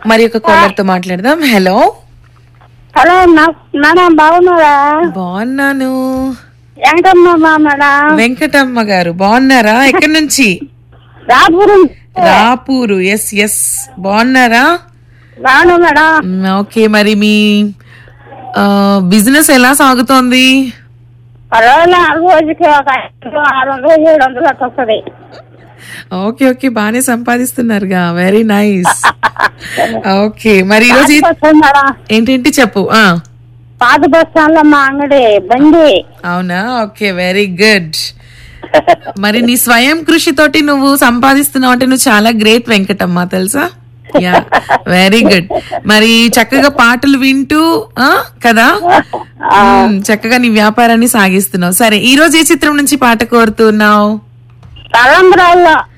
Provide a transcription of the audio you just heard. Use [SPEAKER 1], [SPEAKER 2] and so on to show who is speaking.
[SPEAKER 1] మరి ఒక కాలర్ తో మాట్లాడదాం హలో
[SPEAKER 2] హలో నా- మేడం బాగున్నారా
[SPEAKER 1] బాగున్నాను
[SPEAKER 2] వెంకటమ్మ మేడం
[SPEAKER 1] వెంకటమ్మ గారు బాగున్నారా ఎక్కడి నుంచి
[SPEAKER 2] రాపురం
[SPEAKER 1] రాపూరు ఎస్ ఎస్ బాగున్నారా
[SPEAKER 2] బాగున్నా మేడం
[SPEAKER 1] మ్, ఓకే మరి మీ బిజినెస్ ఎలా సాగుతోంది
[SPEAKER 2] పర్వాలేదు ఆ రోజుకి ఒక ఐదు ఆరు వందలు ఏడు వందలు అట్లా వస్తుంది
[SPEAKER 1] ఓకే ఓకే బాగానే సంపాదిస్తున్నారుగా వెరీ నైస్ ఓకే మరి ఈరోజు ఈ-
[SPEAKER 2] వస్తుంది మేడం
[SPEAKER 1] ఏంటేంటి చెప్పు ఆ
[SPEAKER 2] పాత బస్ స్టాండ్ లో మా అంగడి బండి
[SPEAKER 1] అవునా ఓకే వెరీ గుడ్ మరి నీ స్వయం కృషితోటి నువ్వు సంపాదిస్తున్నావు అంటే నువ్వు చాలా గ్రేట్ వెంకటమ్మ తెలుసా యా వెరీ గుడ్ మరి చక్కగా పాటలు వింటూ ఆ కదా మ్, చక్కగా నీ వ్యాపారాన్ని సాగిస్తున్నావు సరే ఈ రోజు ఏ చిత్రం నుంచి పాట కోరుతున్నావు
[SPEAKER 2] తలంబరాల్లో